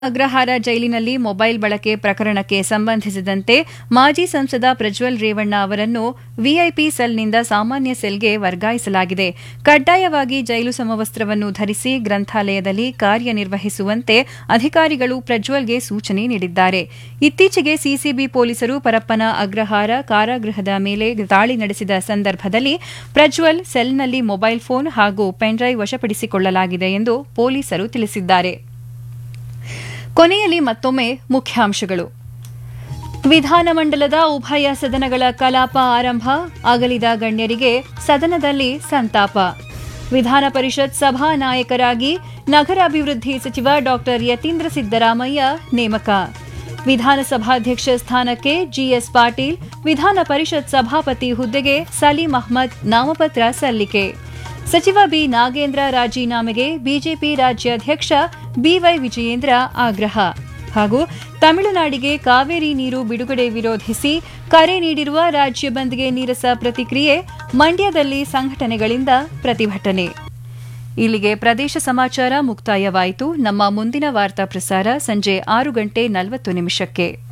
ಅಗ್ರಹಾರ ಜೈಲಿನಲ್ಲಿ ಮೊಬೈಲ್ ಬಳಕೆ ಪ್ರಕರಣಕ್ಕೆ ಸಂಬಂಧಿಸಿದಂತೆ ಮಾಜಿ ಸಂಸದ ಪ್ರಜ್ವಲ್ ರೇವಣ್ಣ ಅವರನ್ನು ವಿಐಪಿ ಸೆಲ್ನಿಂದ ಸಾಮಾನ್ಯ ಸೆಲ್ಗೆ ವರ್ಗಾಯಿಸಲಾಗಿದೆ ಕಡ್ಡಾಯವಾಗಿ ಜೈಲು ಸಮವಸ್ತ್ರವನ್ನು ಧರಿಸಿ ಗ್ರಂಥಾಲಯದಲ್ಲಿ ಕಾರ್ಯನಿರ್ವಹಿಸುವಂತೆ ಅಧಿಕಾರಿಗಳು ಪ್ರಜ್ವಲ್ಗೆ ಸೂಚನೆ ನೀಡಿದ್ದಾರೆ ಇತ್ತೀಚೆಗೆ ಸಿಸಿಬಿ ಪೊಲೀಸರು ಪರಪ್ಪನ ಅಗ್ರಹಾರ ಕಾರಾಗೃಹದ ಮೇಲೆ ದಾಳಿ ನಡೆಸಿದ ಸಂದರ್ಭದಲ್ಲಿ ಪ್ರಜ್ವಲ್ ಸೆಲ್ನಲ್ಲಿ ಮೊಬೈಲ್ ಫೋನ್ ಹಾಗೂ ಪೆನ್ಡ್ರೈವ್ ವಶಪಡಿಸಿಕೊಳ್ಳಲಾಗಿದೆ ಎಂದು ಪೊಲೀಸರು ತಿಳಿಸಿದ್ದಾರೆ ಕೊನೆಯಲ್ಲಿ ಮತ್ತೊಮ್ಮೆ ಮುಖ್ಯಾಂಶಗಳು ವಿಧಾನಮಂಡಲದ ಉಭಯ ಸದನಗಳ ಕಲಾಪ ಆರಂಭ ಅಗಲಿದ ಗಣ್ಯರಿಗೆ ಸದನದಲ್ಲಿ ಸಂತಾಪ ವಿಧಾನ ಪರಿಷತ್ ಸಭಾ ನಾಯಕರಾಗಿ ನಗರಾಭಿವೃದ್ಧಿ ಸಚಿವ ಡಾ ಯತೀಂದ್ರ ಸಿದ್ದರಾಮಯ್ಯ ನೇಮಕ ವಿಧಾನಸಭಾಧ್ಯಕ್ಷ ಸ್ಥಾನಕ್ಕೆ ಜಿಎಸ್ ಪಾಟೀಲ್ ವಿಧಾನ ಪರಿಷತ್ ಸಭಾಪತಿ ಹುದ್ದೆಗೆ ಸಲೀಂ ಅಹ್ಮದ್ ನಾಮಪತ್ರ ಸಲ್ಲಿಕೆ ಸಚಿವ ಬಿ ನಾಗೇಂದ್ರ ರಾಜೀನಾಮೆಗೆ ಬಿಜೆಪಿ ರಾಜ್ಯಾಧ್ಯಕ್ಷ ಬಿವೈ ವಿಜಯೇಂದ್ರ ಆಗ್ರಹ ಹಾಗೂ ತಮಿಳುನಾಡಿಗೆ ಕಾವೇರಿ ನೀರು ಬಿಡುಗಡೆ ವಿರೋಧಿಸಿ ಕರೆ ನೀಡಿರುವ ರಾಜ್ಯ ಬಂದ್ಗೆ ನೀರಸ ಪ್ರತಿಕ್ರಿಯೆ ಮಂಡ್ಯದಲ್ಲಿ ಸಂಘಟನೆಗಳಿಂದ ಪ್ರತಿಭಟನೆ ಇಲ್ಲಿಗೆ ಪ್ರದೇಶ ಸಮಾಚಾರ ಮುಕ್ತಾಯವಾಯಿತು ನಮ್ಮ ಮುಂದಿನ ವಾರ್ತಾ ಪ್ರಸಾರ ಸಂಜೆ ಆರು ಗಂಟೆ ನಲವತ್ತು ನಿಮಿಷಕ್ಕೆ